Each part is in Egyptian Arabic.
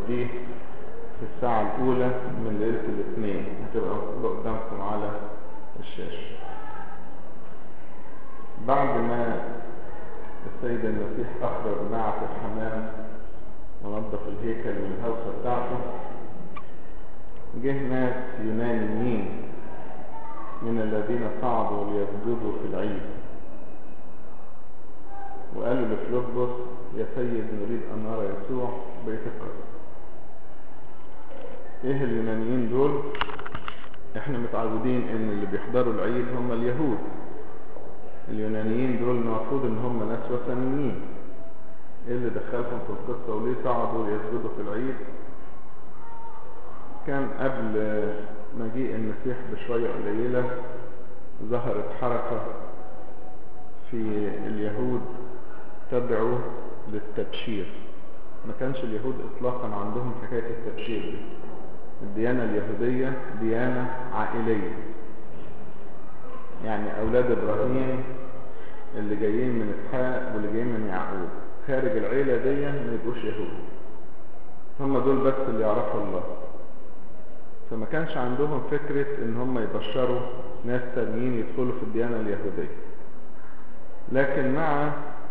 دي في الساعة الأولى من ليلة الاثنين هتبقى مكتوبة قدامكم على الشاشة بعد ما السيد المسيح أخرج نعت الحمام ونظف الهيكل من الهوسة بتاعته جه ناس يونانيين من الذين صعدوا ليسجدوا في العيد وقالوا لفلوبوس يا سيد نريد أن نرى يسوع بيت القدس ايه اليونانيين دول احنا متعودين ان اللي بيحضروا العيد هم اليهود اليونانيين دول المفروض ان هم ناس وثنيين ايه اللي دخلهم في القصة وليه صعدوا يسجدوا في العيد كان قبل مجيء المسيح بشوية قليلة ظهرت حركة في اليهود تدعو للتبشير ما كانش اليهود اطلاقا عندهم حكاية التبشير دي الديانة اليهودية ديانة عائلية يعني اولاد ابراهيم اللي جايين من اسحاق واللي جايين من يعقوب خارج العيلة دي ما يبقوش يهود هم دول بس اللي يعرفوا الله فما كانش عندهم فكرة ان هم يبشروا ناس تانيين يدخلوا في الديانة اليهودية لكن مع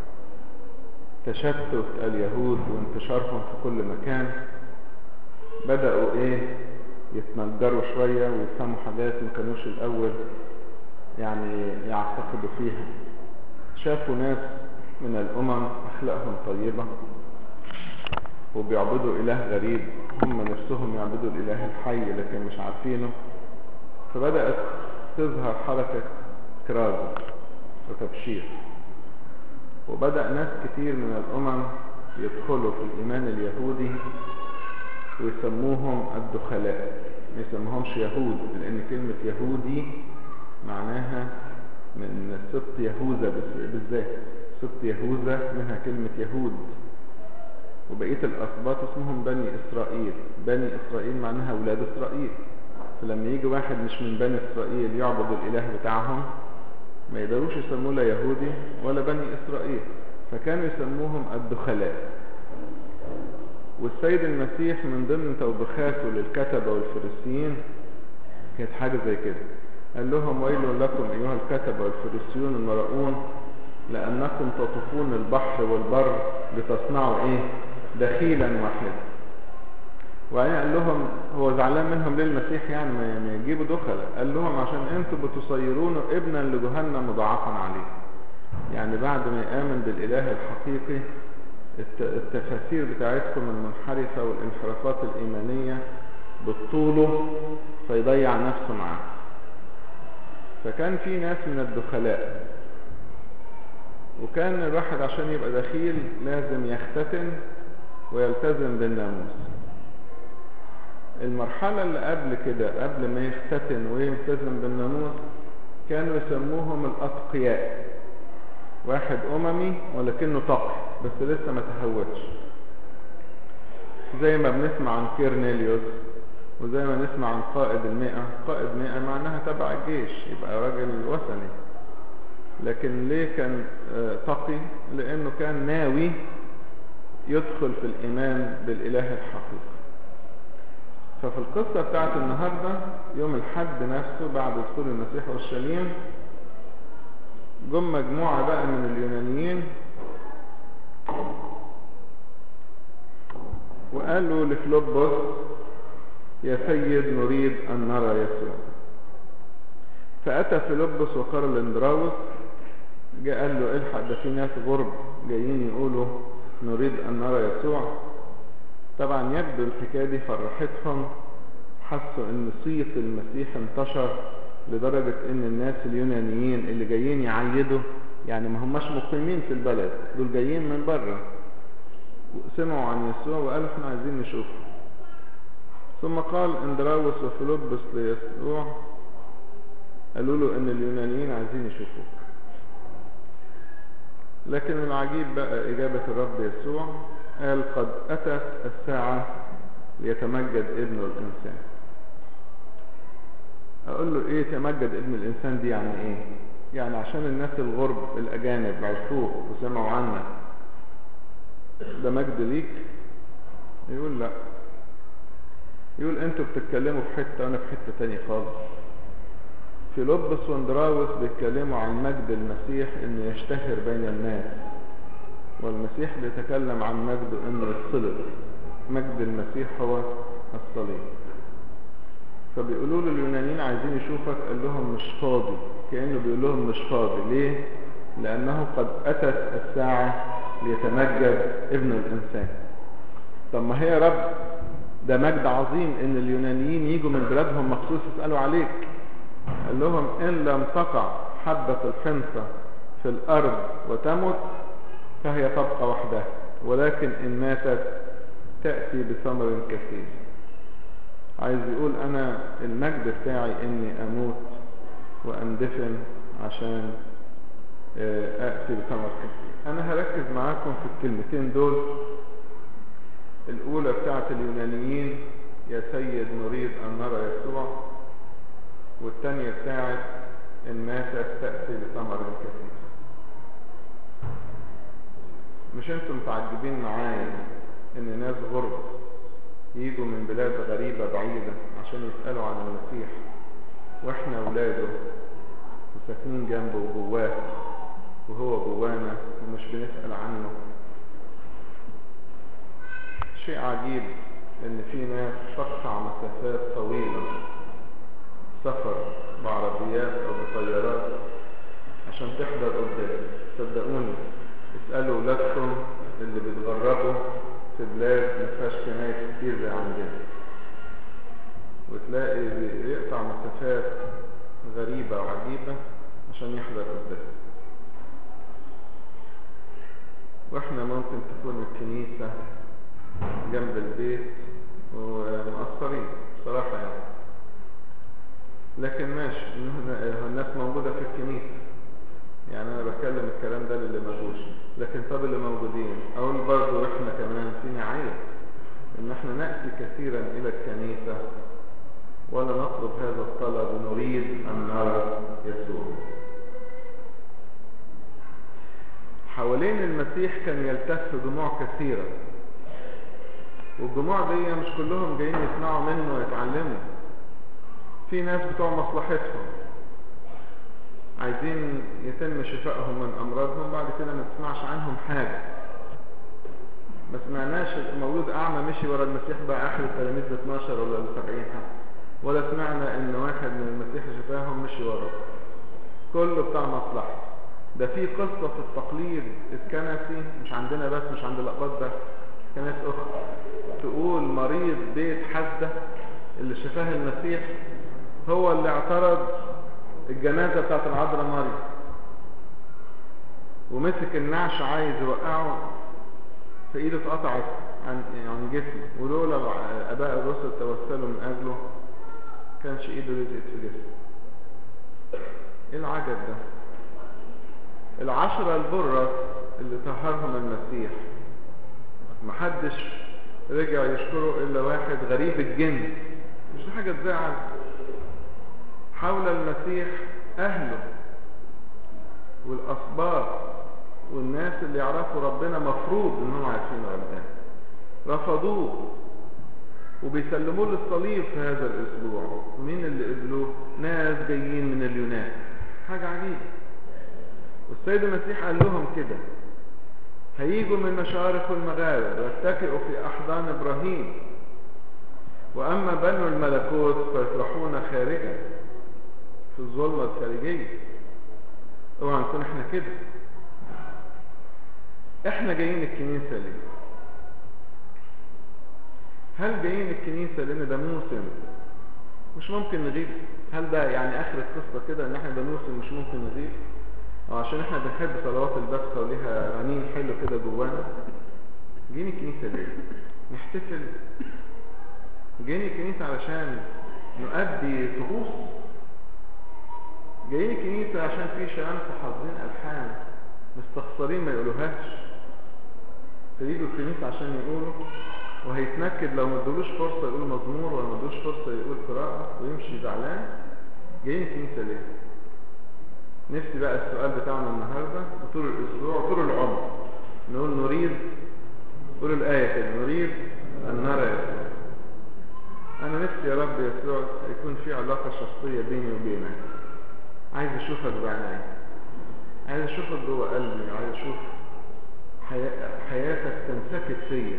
تشتت اليهود وانتشارهم في كل مكان بدأوا ايه يتنجروا شوية ويفهموا حاجات ما كانوش الاول يعني يعتقدوا فيها شافوا ناس من الامم اخلاقهم طيبة وبيعبدوا اله غريب هم نفسهم يعبدوا الاله الحي لكن مش عارفينه فبدأت تظهر حركة كرازة وتبشير وبدأ ناس كتير من الامم يدخلوا في الايمان اليهودي ويسموهم الدخلاء ما يسموهمش يهود لان كلمة يهودي معناها من سبط يهوذا بالذات سبط يهوذا منها كلمة يهود وبقية الأسباط اسمهم بني إسرائيل بني إسرائيل معناها أولاد إسرائيل فلما يجي واحد مش من بني إسرائيل يعبد الإله بتاعهم ما يقدروش يسموه لا يهودي ولا بني إسرائيل فكانوا يسموهم الدخلاء والسيد المسيح من ضمن توبخاته للكتبة والفريسيين كانت حاجة زي كده قال لهم ويل لكم أيها الكتبة والفريسيون المرؤون لأنكم تطوفون البحر والبر لتصنعوا إيه دخيلا واحدا وبعدين قال لهم هو زعلان منهم ليه المسيح يعني ما يجيبوا دخلة قال لهم عشان انتوا بتصيرونه ابنا لجهنم مضاعفا عليه يعني بعد ما يآمن بالإله الحقيقي التفاسير بتاعتكم المنحرفة والانحرافات الإيمانية بتطوله فيضيع نفسه معاه فكان في ناس من الدخلاء وكان الواحد عشان يبقى دخيل لازم يختتن ويلتزم بالناموس المرحلة اللي قبل كده قبل ما يختتن ويلتزم بالناموس كانوا يسموهم الأتقياء واحد أممي ولكنه تقي بس لسه ما تهوتش زي ما بنسمع عن كيرنيليوس وزي ما نسمع عن قائد المئة قائد مئة معناها تبع الجيش يبقى راجل وثني لكن ليه كان تقي لانه كان ناوي يدخل في الايمان بالاله الحقيقي ففي القصة بتاعت النهاردة يوم الحد نفسه بعد دخول المسيح والشليم جم مجموعة بقى من اليونانيين وقالوا لفلوبوس يا سيد نريد أن نرى يسوع فأتى فيلبس وقال لاندراوس جاء قال له الحق ده في ناس غرب جايين يقولوا نريد أن نرى يسوع طبعا يبدو الحكاية دي فرحتهم حسوا ان صيت المسيح انتشر لدرجة ان الناس اليونانيين اللي جايين يعيدوا يعني ما هماش مقيمين في البلد دول جايين من بره سمعوا عن يسوع وقالوا احنا عايزين نشوفه ثم قال اندراوس وفيلبس ليسوع قالوا له ان اليونانيين عايزين يشوفوك لكن العجيب بقى اجابة الرب يسوع قال قد اتت الساعة ليتمجد ابن الانسان اقول له ايه تمجد ابن الانسان دي يعني ايه يعني عشان الناس الغرب الاجانب عرفوك وسمعوا عنك ده مجد ليك يقول لا يقول انتوا بتتكلموا في حتة وانا في حتة تانية خالص في لبس واندراوس بيتكلموا عن مجد المسيح انه يشتهر بين الناس والمسيح بيتكلم عن مجده انه يتصلب مجد المسيح هو الصليب فبيقولوا له اليونانيين عايزين يشوفك قال لهم مش فاضي كأنه بيقول لهم مش فاضي ليه لأنه قد أتت الساعة ليتمجد ابن الإنسان طب ما هي يا رب ده مجد عظيم ان اليونانيين يجوا من بلادهم مخصوص يسألوا عليك قال لهم ان لم تقع حبة الحنطة في الارض وتمت فهي تبقى وحدها ولكن ان ماتت تأتي بثمر كثير عايز يقول انا المجد بتاعي اني اموت واندفن عشان اتي بثمر كثير انا هركز معاكم في الكلمتين دول الاولى بتاعت اليونانيين يا سيد نريد ان نرى يسوع والتانية بتاعت ان ماتت تأتي بثمر كثير مش انتم متعجبين معايا ان ناس غرب يجوا من بلاد غريبة بعيدة عشان يسألوا عن المسيح واحنا اولاده وساكنين جنبه وجواه وهو جوانا ومش بنسأل عنه شيء عجيب ان في ناس تقطع مسافات طويلة سفر بعربيات او بطيارات عشان تحضر قدام صدقوني اسألوا ولادكم اللي بيتغربوا في بلاد ما فيهاش كنايس كتير زي عندنا وتلاقي يقطع مسافات غريبة وعجيبة عشان يحضر قدام واحنا ممكن تكون الكنيسة جنب البيت ومقصرين بصراحة يعني لكن ماشي الناس موجودة في الكنيسة يعني انا بتكلم الكلام ده للي مجوش لكن طب اللي موجودين اقول برضو احنا كمان فينا عيب ان احنا نأتي كثيرا الى الكنيسة ولا نطلب هذا الطلب نريد ان نرى يسوع حوالين المسيح كان يلتف جموع كثيرة والجموع دي مش كلهم جايين يسمعوا منه ويتعلموا في ناس بتوع مصلحتهم عايزين يتم شفائهم من امراضهم بعد كده ما تسمعش عنهم حاجة ما سمعناش مولود اعمى مشي ورا المسيح بقى احد التلاميذ 12 ولا 70 ولا سمعنا ان واحد من المسيح شفاهم مشي وراه كله بتاع مصلحة ده في قصة في التقليد الكنسي مش عندنا بس مش عند الأقباط بس كناس أخرى تقول مريض بيت حسدة اللي شفاه المسيح هو اللي اعترض الجنازة بتاعت العذراء مريم ومسك النعش عايز يوقعه فايده اتقطعت عن عن جسمه ولولا اباء الرسل توسلوا من اجله كانش ايده لزقت في جسمه ايه العجب ده العشرة البرص اللي طهرهم المسيح محدش رجع يشكره الا واحد غريب الجن مش دي حاجة تزعل حول المسيح اهله والاسباط والناس اللي يعرفوا ربنا مفروض انهم عارفين ربنا رفضوه وبيسلموه للصليب في هذا الاسبوع مين اللي قبلوه ناس جايين من اليونان حاجة عجيبة والسيد المسيح قال لهم كده هيجوا من مشارق المغارب ويتكئوا في احضان ابراهيم واما بنو الملكوت فيطرحون خارجا في الظلمة الخارجية اوعى نكون احنا كده احنا جايين الكنيسة ليه هل جايين الكنيسة لان ده موسم مش ممكن نغيب هل ده يعني اخر القصة كده ان احنا ده موسم مش ممكن نغيب او عشان احنا بنحب صلوات البسخة وليها رنين حلو كده جوانا جايين الكنيسة ليه نحتفل جايين الكنيسة علشان نؤدي طقوس جايين الكنيسة عشان في شباب حافظين ألحان مستخسرين ما يقولوهاش فييجوا الكنيسة عشان يقولوا وهيتنكد لو ما ادولوش فرصة يقول مزمور ولا ما ادولوش فرصة يقول قراءة ويمشي زعلان جايين الكنيسة ليه؟ نفسي بقى السؤال بتاعنا النهاردة وطول الأسبوع وطول العمر نقول نريد قولوا الآية كده نريد أن نرى يسوع انا نفسي يا رب يسوع يكون في علاقة شخصية بيني وبينك عايز اشوفك بعيني عايز اشوفك جوه قلبي عايز اشوف حياتك تنسكب فيا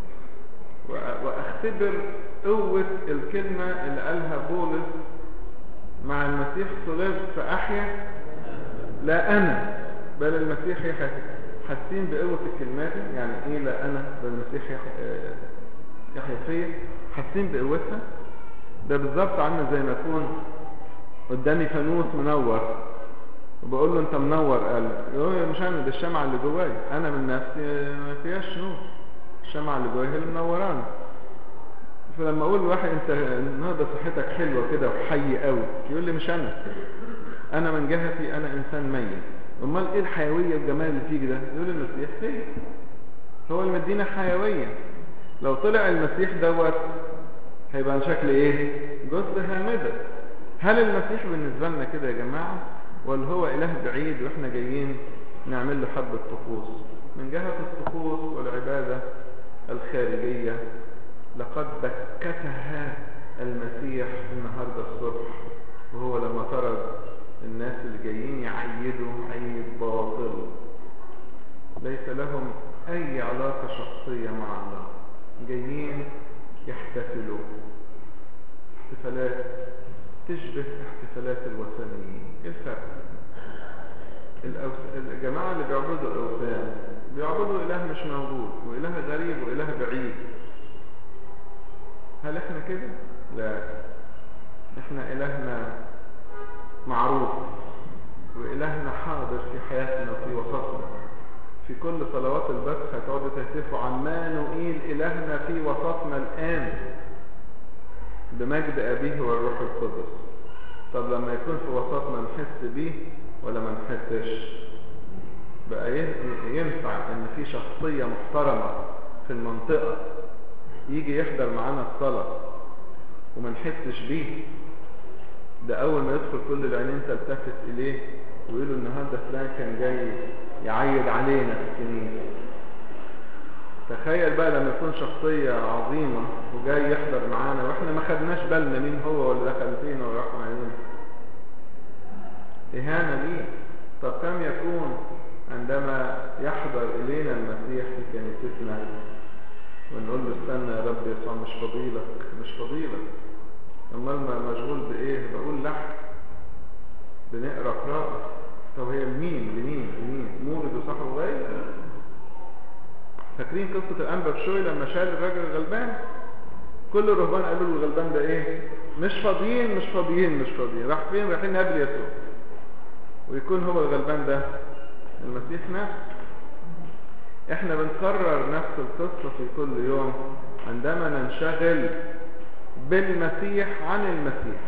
واختبر قوة الكلمة اللي قالها بولس مع المسيح صلبت فأحيا لا أنا بل المسيح يحيا حاسين بقوة الكلمات يعني إيه لا أنا بل المسيح يحيا فيا حاسين بقوتها ده بالظبط عامل زي ما يكون قدامي فانوس منور وبقول له انت منور قلب يقول لي مش انا ده الشمعة اللي جواي انا من نفسي ما فيهاش نور الشمعة اللي جواي هي اللي منوراني فلما اقول لواحد انت النهارده صحتك حلوه كده وحي قوي يقول لي مش انا انا من جهتي انا انسان ميت امال ايه الحيويه والجمال اللي فيك ده يقول لي المسيح فيه هو اللي مدينا حيويه لو طلع المسيح دوت هيبقى عن شكل ايه جثه هامده هل المسيح بالنسبه لنا كده يا جماعه ولا هو اله بعيد واحنا جايين نعمل له حبه طقوس من جهه الطقوس والعباده الخارجيه لقد بكتها المسيح النهاردة الصبح وهو لما طرد الناس اللي جايين يعيدوا عيد باطل ليس لهم اي علاقة شخصية مع الله جايين يحتفلوا احتفالات تشبه احتفالات الوثنيين ايه الفرق الأوس... الجماعة اللي بيعبدوا الأوثان بيعبدوا إله مش موجود وإله غريب وإله بعيد هل احنا كده لا احنا الهنا معروف والهنا حاضر في حياتنا وفي وسطنا في كل صلوات البث هتقعدوا تهتفوا عمانوئيل الهنا في وسطنا الان بمجد ابيه والروح القدس طب لما يكون في وسطنا نحس بيه ولا ما نحسش بقى ينفع ان في شخصية محترمة في المنطقة يجي يحضر معانا الصلاة وما نحسش بيه ده اول ما يدخل كل العينين تلتفت اليه ويقولوا النهارده فلان كان جاي يعيد علينا في الكنيسة تخيل بقى لما يكون شخصية عظيمة وجاي يحضر معانا واحنا ما خدناش بالنا مين هو ولا دخل فينا وراح علينا اهانة ليه طب كم يكون عندما يحضر الينا المسيح في كنيستنا ونقول له استنى يا رب يسوع مش فضيلك مش فضيلك امال ما مشغول بايه بقول لحن بنقرا قراءة طب هي لمين لمين لمين مولد وصاحبه غايب فاكرين قصة الأنبا بشوي لما شال الراجل الغلبان كل الرهبان قالوا له الغلبان ده ايه مش فاضيين مش فاضيين مش فاضيين راح فين رايحين قبل يسوع ويكون هو الغلبان ده المسيح نفسه احنا بنكرر نفس القصة في كل يوم عندما ننشغل بالمسيح عن المسيح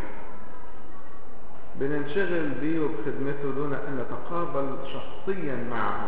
بننشغل بيه وبخدمته دون ان نتقابل شخصيا معه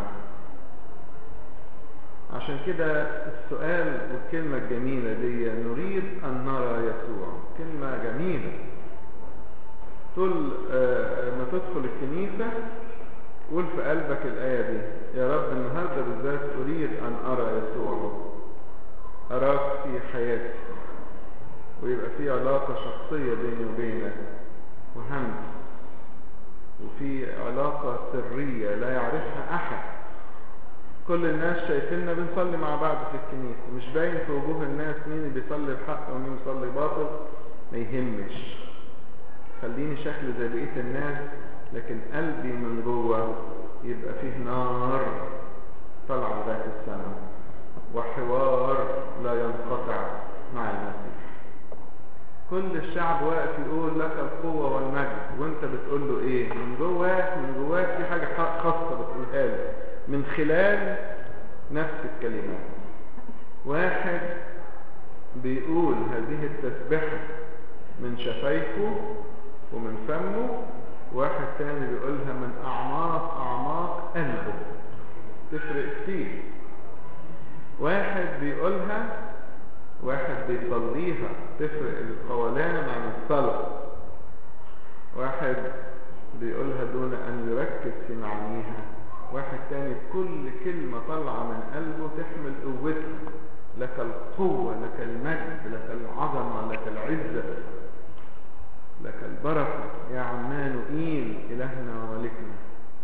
عشان كده السؤال والكلمة الجميلة دي نريد ان نرى يسوع كلمة جميلة طول ما تدخل الكنيسة قول في قلبك الآية دي يا رب النهاردة بالذات أريد أن أرى يسوع أراك في حياتي ويبقى في علاقة شخصية بيني وبينك وهمس وفي علاقة سرية لا يعرفها أحد كل الناس شايفيننا بنصلي مع بعض في الكنيسة مش باين في وجوه الناس مين اللي بيصلي الحق ومين بيصلي باطل ما يهمش خليني شكل زي بقية الناس لكن قلبي من جوه يبقى فيه نار طالعه لغايه السماء وحوار لا ينقطع مع المسيح كل الشعب واقف يقول لك القوة والمجد وانت بتقول له ايه من جواك من جواك في حاجة خاصة بتقولها له من خلال نفس الكلمات واحد بيقول هذه التسبحة من شفايفه ومن فمه واحد تاني بيقولها من اعماق اعماق قلبه تفرق كتير واحد بيقولها واحد بيصليها تفرق القولان عن الصلاة واحد بيقولها دون ان يركز في معانيها واحد تاني كل كلمة طالعة من قلبه تحمل قوتها لك القوة لك المجد لك العظمة لك العزة لك البركة يا عمانوئيل إلهنا وملكنا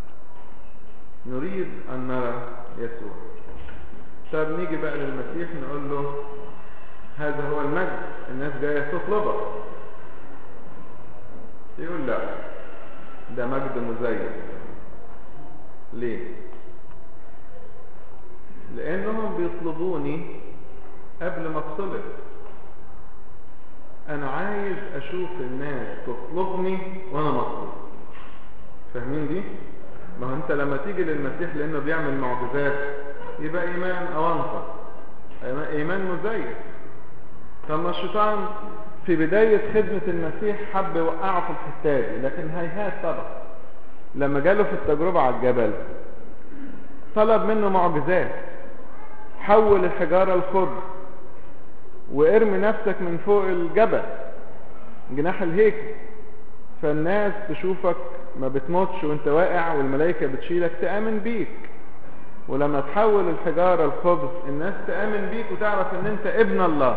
نريد أن نرى يسوع طب نيجي بقى للمسيح نقول له هذا هو المجد الناس جاية تطلبك يقول لا ده مجد مزيف ليه لانهم بيطلبوني قبل ما اتصلب انا عايز اشوف الناس تطلبني وانا مطلوب فاهمين دي ما هو انت لما تيجي للمسيح لانه بيعمل معجزات يبقى ايمان اونطه ايمان مزيف طب ما الشيطان في بداية خدمة المسيح حب يوقعه في الحتة دي لكن هيهات طبعا لما جاله في التجربة على الجبل طلب منه معجزات حول الحجارة الخضر وارمي نفسك من فوق الجبل جناح الهيكل فالناس تشوفك ما بتموتش وانت واقع والملائكة بتشيلك تآمن بيك ولما تحول الحجارة الخبز الناس تآمن بيك وتعرف ان انت ابن الله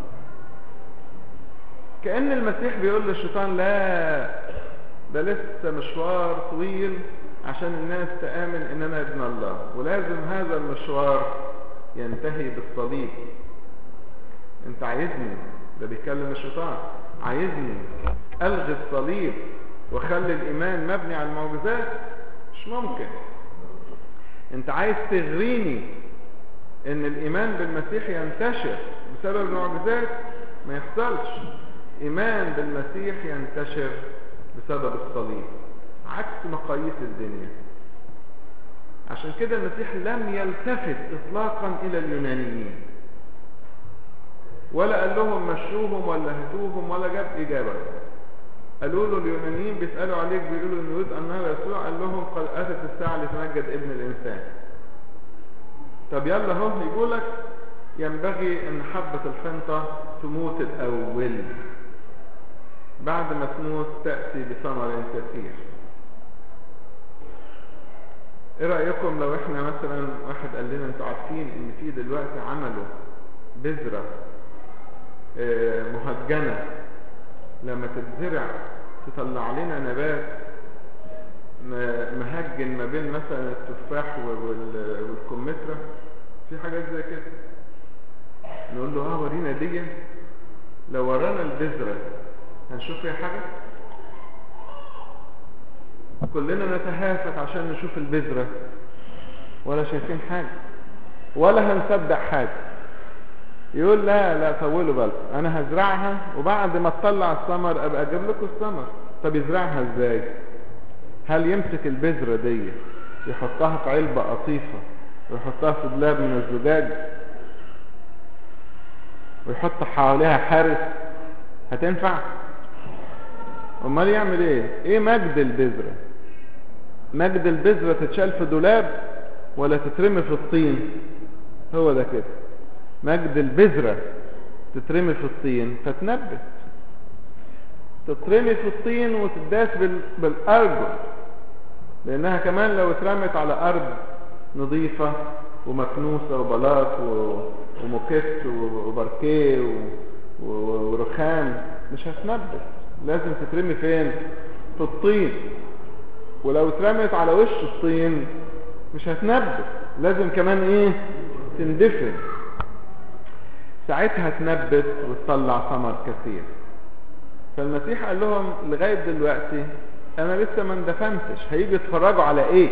كأن المسيح بيقول للشيطان لا ده لسه مشوار طويل عشان الناس تآمن ان انا ابن الله ولازم هذا المشوار ينتهي بالصليب انت عايزني ده بيتكلم الشيطان عايزني الغي الصليب واخلي الايمان مبني على المعجزات مش ممكن انت عايز تغريني ان الايمان بالمسيح ينتشر بسبب المعجزات ما يحصلش ايمان بالمسيح ينتشر بسبب الصليب عكس مقاييس الدنيا عشان كده المسيح لم يلتفت اطلاقا الى اليونانيين ولا قال لهم مشوهم ولا هاتوهم ولا جاب اجابه قالوا له اليونانيين بيسالوا عليك بيقولوا ان يريد ان نرى يسوع قال لهم قد اتت الساعه لتمجد ابن الانسان طب يلا اهو يقول لك ينبغي ان حبه الحنطه تموت الاول بعد ما تموت تاتي بثمر كثير ايه رايكم لو احنا مثلا واحد قال لنا انتوا عارفين ان في دلوقتي عملوا بذره مهجنه لما تتزرع تطلع لنا نبات مهجن ما بين مثلا التفاح والكمثرى في حاجات زي كده نقول له اه ورينا دي لو ورانا البذره هنشوف فيها حاجه كلنا نتهافت عشان نشوف البذره ولا شايفين حاجه ولا هنصدق حاجه يقول لا لا طولوا بالكم انا هزرعها وبعد ما تطلع الثمر ابقى اجيب لكم الثمر طب يزرعها ازاي هل يمسك البذره دي يحطها في علبه قطيفه ويحطها في دولاب من الزجاج ويحط حواليها حارس هتنفع امال يعمل ايه ايه مجد البذره مجد البذره تتشال في دولاب ولا تترمي في الطين هو ده كده مجد البذرة تترمي في الطين فتنبت تترمي في الطين وتداس بالأرجل لأنها كمان لو اترمت على أرض نظيفة ومكنوسة وبلاط وموكيت وباركيه ورخام مش هتنبت لازم تترمي فين في الطين ولو اترمت على وش الطين مش هتنبت لازم كمان ايه تندفن ساعتها تنبت وتطلع ثمر كثير فالمسيح قال لهم لغاية دلوقتي انا لسه ما اندفنتش هيجي يتفرجوا على ايه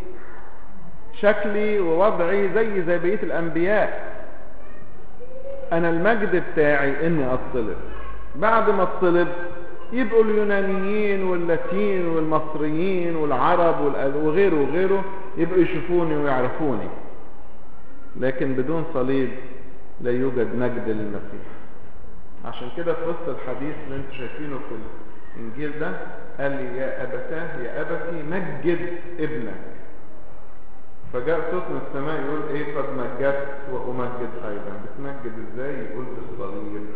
شكلي ووضعي زي زي بقية الانبياء انا المجد بتاعي اني اتصلب بعد ما اتصلب يبقوا اليونانيين واللاتين والمصريين والعرب وغيره وغيره يبقوا يشوفوني ويعرفوني لكن بدون صليب لا يوجد مجد للمسيح عشان كده في وسط الحديث اللي انتم شايفينه في الانجيل ده قال لي يا ابتاه يا ابتي مجد ابنك فجاء صوت من السماء يقول ايه قد مجدت وامجد ايضا بتمجد ازاي يقول بالصليب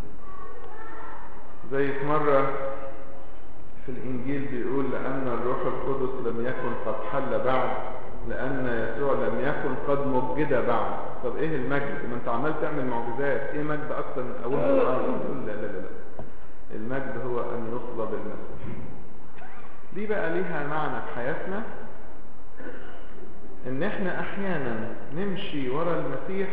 زي في مرة في الانجيل بيقول لان الروح القدس لم يكن قد حل بعد لان يسوع لم يكن قد مجد بعد طب ايه المجد ما انت عمال تعمل معجزات ايه مجد اكتر من اول الارض يقول لا لا لا لا المجد هو ان يصلب المسيح دي بقى ليها معنى في حياتنا ان احنا احيانا نمشي ورا المسيح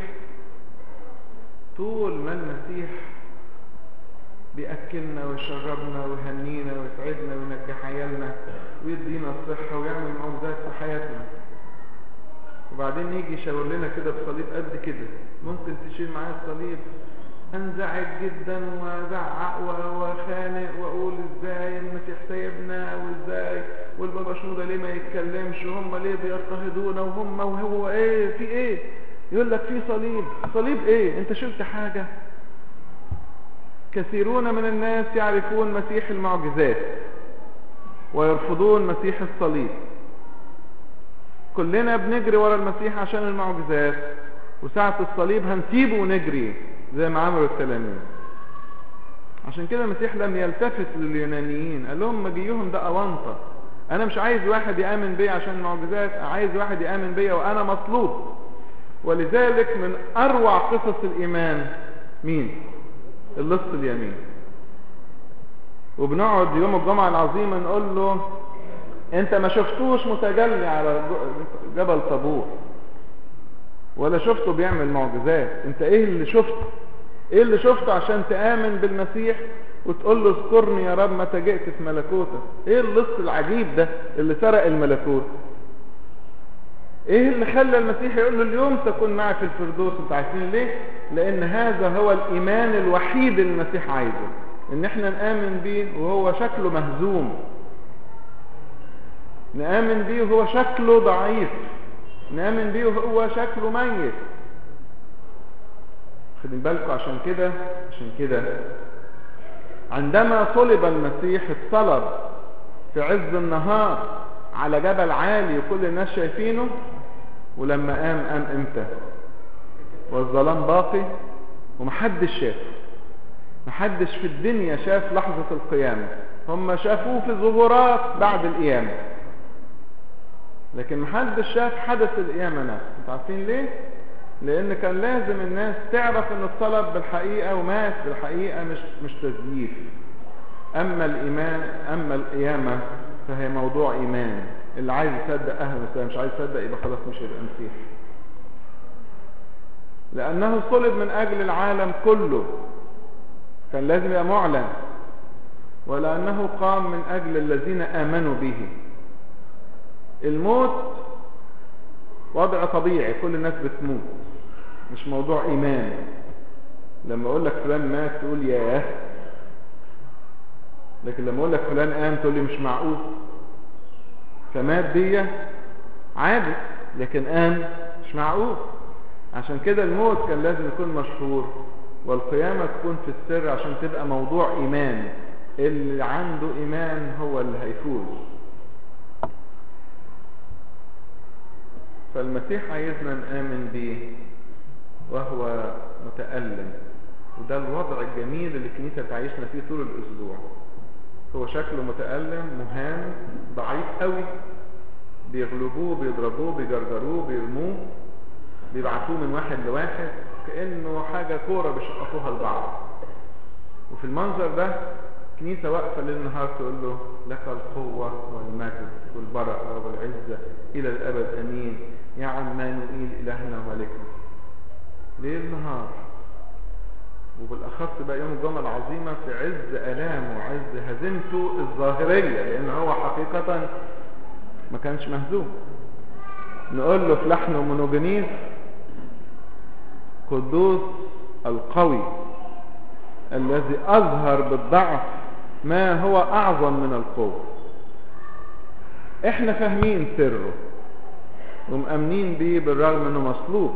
طول ما المسيح بيأكلنا ويشربنا ويهنينا ويسعدنا وينجح عيالنا ويدينا الصحة ويعمل معجزات في حياتنا وبعدين يجي يشاور لنا كده بصليب قد كده ممكن تشيل معايا الصليب انزعج جدا وازعق وخانق واقول ازاي المسيح سايبنا وازاي والبابا شنودة ليه ما يتكلمش وهم ليه بيضطهدونا وهم وهو ايه في ايه يقول لك في صليب صليب ايه انت شلت حاجة كثيرون من الناس يعرفون مسيح المعجزات ويرفضون مسيح الصليب كلنا بنجري ورا المسيح عشان المعجزات وساعة الصليب هنسيبه ونجري زي ما عملوا التلاميذ عشان كده المسيح لم يلتفت لليونانيين قال لهم مجيهم ده أونطة أنا مش عايز واحد يآمن بي عشان المعجزات عايز واحد يآمن بي وأنا مطلوب ولذلك من أروع قصص الإيمان مين اللص اليمين وبنقعد يوم الجمعة العظيمة نقول له انت ما شفتوش متجلي على جبل طابور ولا شفته بيعمل معجزات انت ايه اللي شفته ايه اللي شفته عشان تآمن بالمسيح وتقول له اذكرني يا رب متى جئت في ملكوتك ايه اللص العجيب ده اللي سرق الملكوت ايه اللي خلى المسيح يقول له اليوم تكون معي في الفردوس انت عارفين ليه لان هذا هو الايمان الوحيد اللي المسيح عايزه ان احنا نآمن بيه وهو شكله مهزوم نآمن بيه وهو شكله ضعيف نآمن بيه وهو شكله ميت خدين بالكم عشان كده عشان كده عندما صلب المسيح اتصلب في عز النهار على جبل عالي وكل الناس شايفينه ولما قام قام امتى والظلام باقي ومحدش شاف محدش في الدنيا شاف لحظة القيامة هم شافوه في ظهورات بعد القيامة لكن محدش شاف حدث القيامة نفسه انتوا عارفين ليه لان كان لازم الناس تعرف انه اتصلب بالحقيقة ومات بالحقيقة مش مش تزييف اما الايمان اما القيامة فهي موضوع ايمان اللي عايز يصدق اهلا وسهلا مش عايز يصدق يبقى خلاص مش هيبقى مسيح لانه صلب من اجل العالم كله كان لازم يبقى معلن ولانه قام من اجل الذين امنوا به الموت وضع طبيعي كل الناس بتموت مش موضوع ايمان لما اقول لك فلان مات تقول ياه لكن لما اقول لك فلان قام تقول لي مش معقول فمات دي عادي لكن قام مش معقول عشان كده الموت كان لازم يكون مشهور والقيامة تكون في السر عشان تبقى موضوع ايمان اللي عنده ايمان هو اللي هيفوز فالمسيح عايزنا نآمن بيه وهو متألم وده الوضع الجميل اللي الكنيسة بتعيشنا فيه طول الأسبوع هو شكله متألم مهان ضعيف قوي بيغلبوه بيضربوه بيجرجروه بيرموه بيبعتوه من واحد لواحد كأنه حاجة كورة بيشقفوها لبعض وفي المنظر ده كنيسة واقفة ليل نهار تقول له لك القوة والمجد والبركة والعزة إلى الأبد أمين يا عمانوئيل إلهنا وملكنا ليل نهار وبالأخص بقى يوم الجمعة العظيمة في عز ألامه وعز هزيمته الظاهرية لأن هو حقيقة ما كانش مهزوم نقول له في لحن ومنوجنيس قدوس القوي الذي أظهر بالضعف ما هو أعظم من القوة احنا فاهمين سره ومأمنين بيه بالرغم انه مصلوب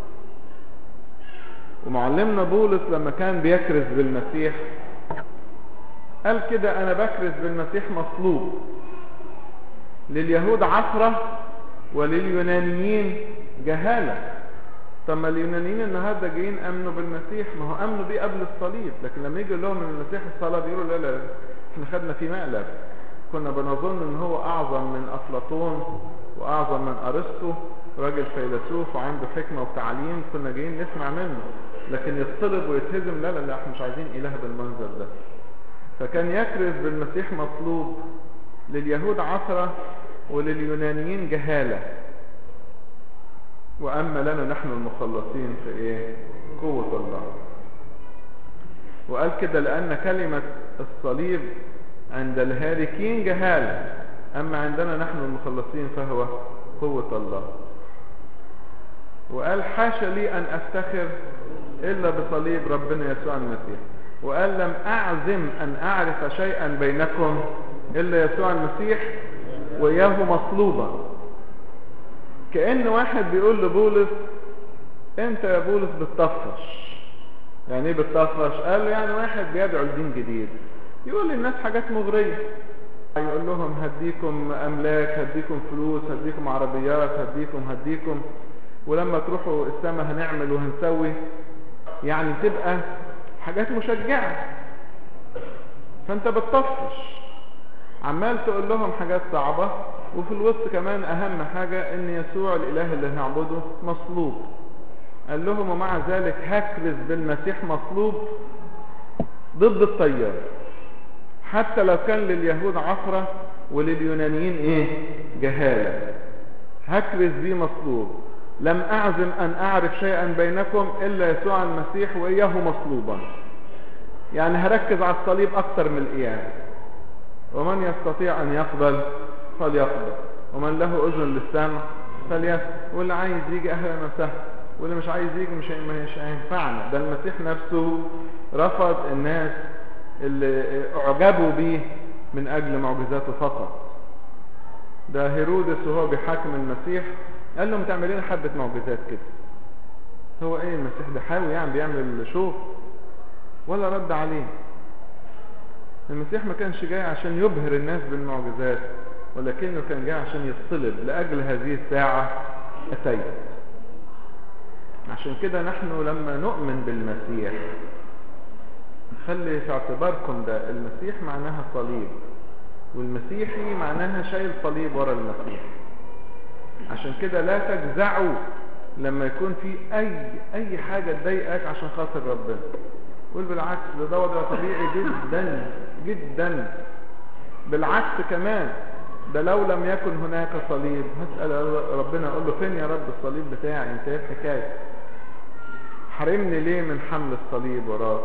ومعلمنا بولس لما كان بيكرز بالمسيح قال كده انا بكرز بالمسيح مصلوب لليهود عثرة ولليونانيين جهالة طب ما اليونانيين النهارده جايين امنوا بالمسيح ما هو امنوا بيه قبل الصليب لكن لما يجي لهم ان المسيح الصلب يقولوا لا لا احنا خدنا فيه مقلب كنا بنظن ان هو اعظم من افلاطون واعظم من ارسطو راجل فيلسوف وعنده حكمة وتعليم كنا جايين نسمع منه لكن يتصلب ويتهزم لا لا لا احنا مش عايزين اله بالمنظر ده فكان يكرز بالمسيح مطلوب لليهود عثرة ولليونانيين جهالة وأما لنا نحن المخلصين في إيه قوة الله وقال كده لأن كلمة الصليب عند الهالكين جهالة أما عندنا نحن المخلصين فهو قوة الله وقال حاشا لي أن أفتخر إلا بصليب ربنا يسوع المسيح وقال لم أعزم أن أعرف شيئا بينكم إلا يسوع المسيح وإياه مصلوبا كأن واحد بيقول لبولس أنت يا بولس بتطفش يعني ايه بتطفش قال له يعني واحد بيدعو لدين جديد يقول للناس حاجات مغرية يقول لهم هديكم أملاك هديكم فلوس هديكم عربيات هديكم هديكم ولما تروحوا السماء هنعمل وهنسوي يعني تبقى حاجات مشجعة فانت بتطفش عمال تقول لهم حاجات صعبة وفي الوسط كمان اهم حاجة ان يسوع الاله اللي هنعبده مصلوب قال لهم ومع ذلك هكرز بالمسيح مصلوب ضد التيار حتى لو كان لليهود عثرة ولليونانيين ايه جهالة هكرز بيه مصلوب لم اعزم ان اعرف شيئا بينكم الا يسوع المسيح واياه مصلوبا يعني هركز على الصليب اكتر من القيامة ومن يستطيع ان يقبل فليقبل ومن له اذن للسمع فليسمع واللي عايز يجي اهلا وسهلا واللي مش عايز يجي مش مش هينفعنا ده المسيح نفسه رفض الناس اللي اعجبوا بيه من اجل معجزاته فقط ده هيرودس وهو بيحاكم المسيح قال له تعمل لنا حبة معجزات كده هو ايه المسيح ده حاوي يعني بيعمل شو ولا رد عليه المسيح ما كانش جاي عشان يبهر الناس بالمعجزات ولكنه كان جاي عشان يصلب لأجل هذه الساعة أتيت عشان كده نحن لما نؤمن بالمسيح خلي في اعتباركم ده المسيح معناها صليب والمسيحي معناها شايل صليب ورا المسيح عشان كده لا تجزعوا لما يكون في اي اي حاجة تضايقك عشان خاطر ربنا قول بالعكس ده ده وضع طبيعي جدا جدا بالعكس كمان ده لو لم يكن هناك صليب هسأل ربنا اقول له فين يا رب الصليب بتاعي انت ايه الحكاية حرمني ليه من حمل الصليب وراك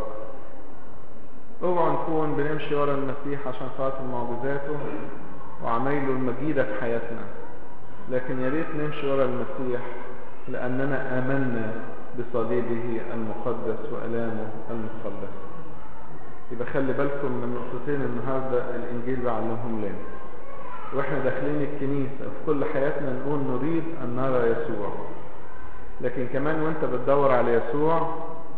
اوعوا نكون بنمشي ورا المسيح عشان خاطر معجزاته وعمايله المجيدة في حياتنا لكن يا ريت نمشي ورا المسيح لأننا آمنا بصليبه المقدس وألامه المخلص يبقى خلي بالكم من نقطتين النهاردة الإنجيل بعلمهم لنا واحنا داخلين الكنيسة في كل حياتنا نقول نريد أن نرى يسوع لكن كمان وانت بتدور على يسوع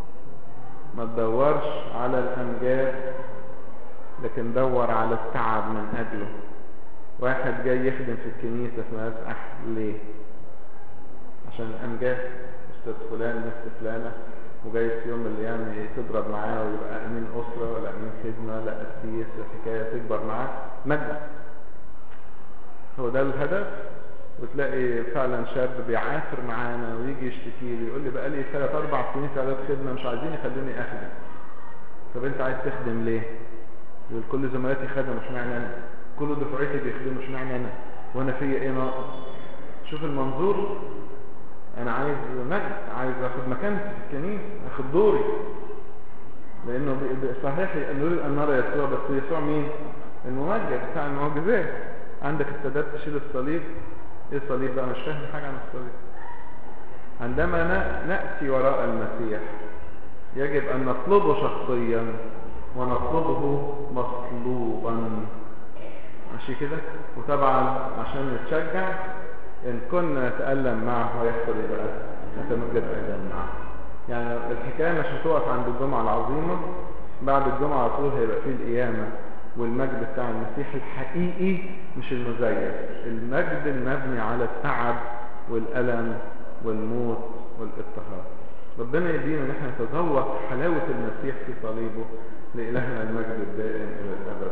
ما تدورش على الأمجاد لكن دور على التعب من أجله واحد جاي يخدم في الكنيسة في مسأح ليه عشان الأمجاد أستاذ فلان نفس فلانة وجاي في يوم من الأيام تضرب معاه ويبقى أمين أسرة ولا أمين خدمة ولا أسيس الحكاية تكبر معاه مجد هو ده الهدف وتلاقي فعلا شاب بيعافر معانا ويجي يشتكي لي يقول لي بقى لي ثلاث اربع سنين في اعداد خدمه مش عايزين يخلوني اخدم طب انت عايز تخدم ليه؟ يقول كل زملاتي خدموا اشمعنى انا؟ كل دفعتي بيخدموا اشمعنى انا؟ وانا فيا ايه ناقص؟ شوف المنظور انا عايز مجد عايز اخد مكانتي في الكنيسه اخد دوري لانه صحيح نريد ان نرى يسوع بس يسوع مين؟ الممجد بتاع المعجزات عندك استعداد تشيل الصليب ايه الصليب بقى مش فاهم حاجة عن الصليب عندما نأتي وراء المسيح يجب أن نطلبه شخصيا ونطلبه مطلوبا ماشي كده وطبعا عشان نتشجع إن كنا نتألم معه هيحصل ايه بقى نتمجد أيضا معه يعني الحكاية مش هتقف عند الجمعة العظيمة بعد الجمعة على طول هيبقى فيه القيامة والمجد بتاع المسيح الحقيقي مش المزيف المجد المبني على التعب والألم والموت والاضطهاد ربنا يدينا ان احنا نتذوق حلاوة المسيح في صليبه لإلهنا المجد الدائم إلى الأبد